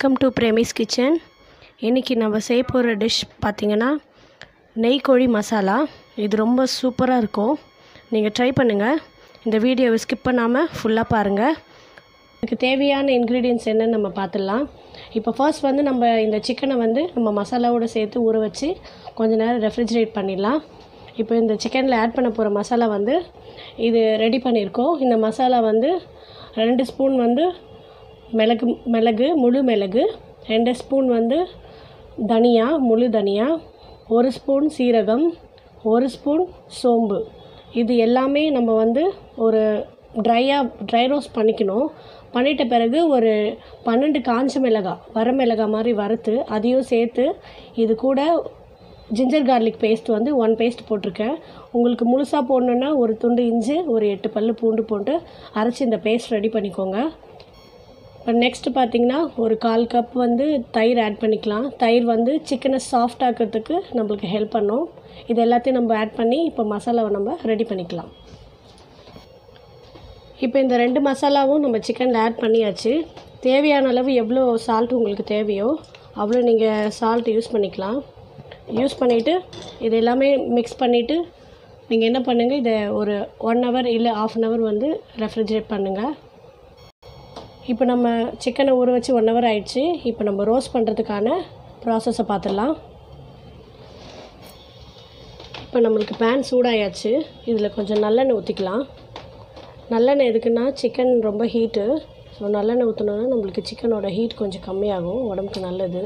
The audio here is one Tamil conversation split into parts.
வெல்கம் டு பிரேமிஸ் கிச்சன் இன்றைக்கி நம்ம செய்ய போகிற டிஷ் பார்த்திங்கன்னா நெய் கோழி மசாலா இது ரொம்ப சூப்பராக இருக்கும் நீங்கள் ட்ரை பண்ணுங்கள் இந்த வீடியோவை ஸ்கிப் பண்ணாமல் ஃபுல்லாக பாருங்கள் இதுக்கு தேவையான இன்க்ரீடியன்ஸ் என்னன்னு நம்ம பார்த்துடலாம் இப்போ ஃபர்ஸ்ட் வந்து நம்ம இந்த சிக்கனை வந்து நம்ம மசாலாவோட சேர்த்து ஊற வச்சு கொஞ்ச நேரம் ரெஃப்ரிஜரேட் பண்ணிடலாம் இப்போ இந்த சிக்கனில் ஆட் பண்ண போகிற மசாலா வந்து இது ரெடி பண்ணியிருக்கோம் இந்த மசாலா வந்து ரெண்டு ஸ்பூன் வந்து மிளகு மிளகு முழு மிளகு ரெண்டு ஸ்பூன் வந்து தனியா முழு தனியா ஒரு ஸ்பூன் சீரகம் ஒரு ஸ்பூன் சோம்பு இது எல்லாமே நம்ம வந்து ஒரு ட்ரையாக ட்ரை ரோஸ்ட் பண்ணிக்கணும் பண்ணிட்ட பிறகு ஒரு பன்னெண்டு காஞ்ச மிளகாய் வர மிளகாய் மாதிரி வறுத்து அதையும் சேர்த்து இது கூட ஜிஞ்சர் கார்லிக் பேஸ்ட் வந்து ஒன் பேஸ்ட் போட்டிருக்கேன் உங்களுக்கு முழுசாக போடணுன்னா ஒரு துண்டு இஞ்சி ஒரு எட்டு பல் பூண்டு போட்டு அரைச்சி இந்த பேஸ்ட் ரெடி பண்ணிக்கோங்க இப்போ நெக்ஸ்ட்டு பார்த்தீங்கன்னா ஒரு கால் கப் வந்து தயிர் ஆட் பண்ணிக்கலாம் தயிர் வந்து சிக்கனை சாஃப்ட் ஆக்கிறதுக்கு நம்மளுக்கு ஹெல்ப் பண்ணும் இது எல்லாத்தையும் நம்ம ஆட் பண்ணி இப்போ மசாலாவை நம்ம ரெடி பண்ணிக்கலாம் இப்போ இந்த ரெண்டு மசாலாவும் நம்ம சிக்கனில் ஆட் பண்ணியாச்சு தேவையான அளவு எவ்வளோ சால்ட் உங்களுக்கு தேவையோ அவ்வளோ நீங்கள் சால்ட் யூஸ் பண்ணிக்கலாம் யூஸ் பண்ணிவிட்டு இது எல்லாமே மிக்ஸ் பண்ணிவிட்டு நீங்கள் என்ன பண்ணுங்கள் இதை ஒரு ஒன் ஹவர் இல்லை ஆஃப் அன் ஹவர் வந்து ரெஃப்ரிஜரேட் பண்ணுங்கள் இப்போ நம்ம சிக்கனை ஊற வச்சு ஒன் ஹவர் ஆயிடுச்சு இப்போ நம்ம ரோஸ்ட் பண்ணுறதுக்கான ப்ராசஸை பார்த்துடலாம் இப்போ நம்மளுக்கு பேன் சூடாயாச்சு இதில் கொஞ்சம் நல்லெண்ணெய் ஊற்றிக்கலாம் நல்லெண்ணெய் எதுக்குன்னா சிக்கன் ரொம்ப ஹீட்டு ஸோ நல்லெண்ணெய் ஊற்றினோன்னா நம்மளுக்கு சிக்கனோட ஹீட் கொஞ்சம் கம்மியாகும் உடம்புக்கு நல்லது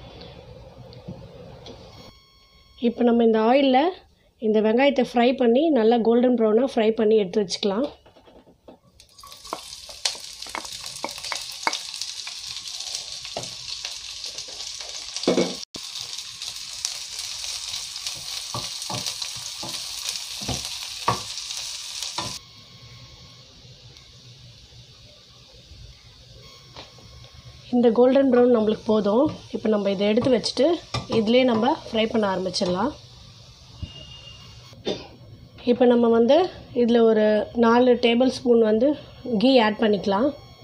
இப்போ நம்ம இந்த ஆயிலில் இந்த வெங்காயத்தை ஃப்ரை பண்ணி நல்லா கோல்டன் ப்ரௌனாக ஃப்ரை பண்ணி எடுத்து வச்சுக்கலாம் இந்த கோல்டன் ப்ரௌன் நம்மளுக்கு போதும் இப்போ நம்ம இதை எடுத்து வச்சுட்டு இதிலே நம்ம ஃப்ரை பண்ண ஆரம்பிச்சிடலாம் இப்போ நம்ம வந்து இதில் ஒரு நாலு டேபிள் ஸ்பூன் வந்து கீ ஆட் பண்ணிக்கலாம்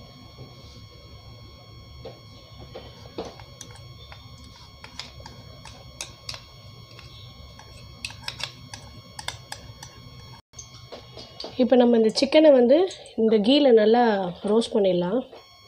இப்போ நம்ம இந்த சிக்கனை வந்து இந்த கீயில் நல்லா ரோஸ்ட் பண்ணிடலாம்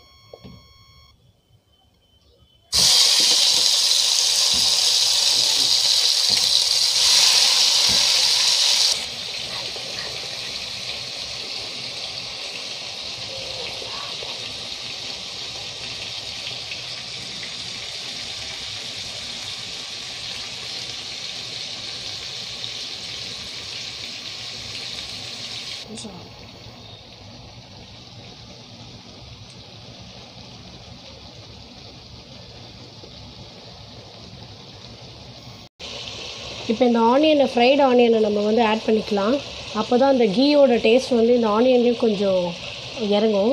இப்போ இந்த ஆனியனை ஃப்ரைடு ஆனியனை நம்ம வந்து ஆட் பண்ணிக்கலாம் அப்போ தான் அந்த கீயோட டேஸ்ட் வந்து இந்த ஆனியன்லேயும் கொஞ்சம் இறங்கும்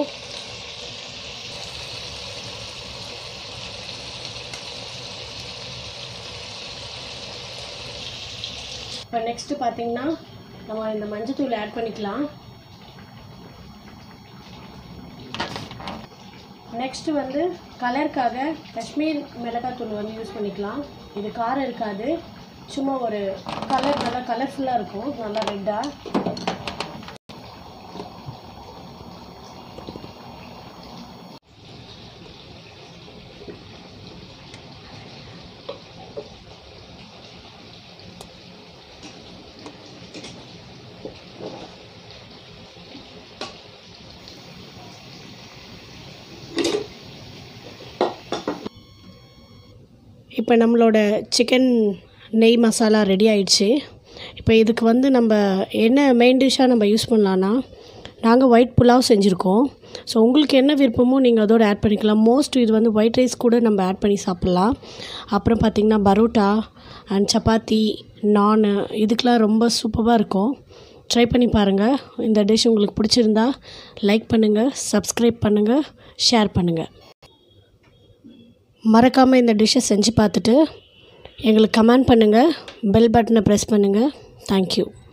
இப்போ நெக்ஸ்ட்டு பார்த்தீங்கன்னா நம்ம இந்த மஞ்சத்தூள் ஆட் பண்ணிக்கலாம் நெக்ஸ்ட்டு வந்து கலருக்காக காஷ்மீர் மிளகாத்தூள் வந்து யூஸ் பண்ணிக்கலாம் இது காரம் இருக்காது சும்மா ஒரு கலர் நல்லா கலர்ஃபுல்லாக இருக்கும் நல்லா ரெட்டாக இப்போ நம்மளோட சிக்கன் நெய் மசாலா ரெடி ஆயிடுச்சு இப்போ இதுக்கு வந்து நம்ம என்ன மெயின் டிஷ்ஷாக நம்ம யூஸ் பண்ணலான்னா நாங்கள் ஒயிட் புலாவ் செஞ்சுருக்கோம் ஸோ உங்களுக்கு என்ன விருப்பமோ நீங்கள் அதோட ஆட் பண்ணிக்கலாம் மோஸ்ட் இது வந்து ஒயிட் ரைஸ் கூட நம்ம ஆட் பண்ணி சாப்பிட்லாம் அப்புறம் பார்த்திங்கன்னா பரோட்டா அண்ட் சப்பாத்தி நான் இதுக்கெலாம் ரொம்ப சூப்பராக இருக்கும் ட்ரை பண்ணி பாருங்கள் இந்த டிஷ் உங்களுக்கு பிடிச்சிருந்தா லைக் பண்ணுங்கள் சப்ஸ்கிரைப் பண்ணுங்கள் ஷேர் பண்ணுங்கள் மறக்காமல் இந்த டிஷ்ஷை செஞ்சு பார்த்துட்டு எங்களுக்கு கமெண்ட் பண்ணுங்கள் பெல் பட்டனை ப்ரெஸ் பண்ணுங்கள் தேங்க்யூ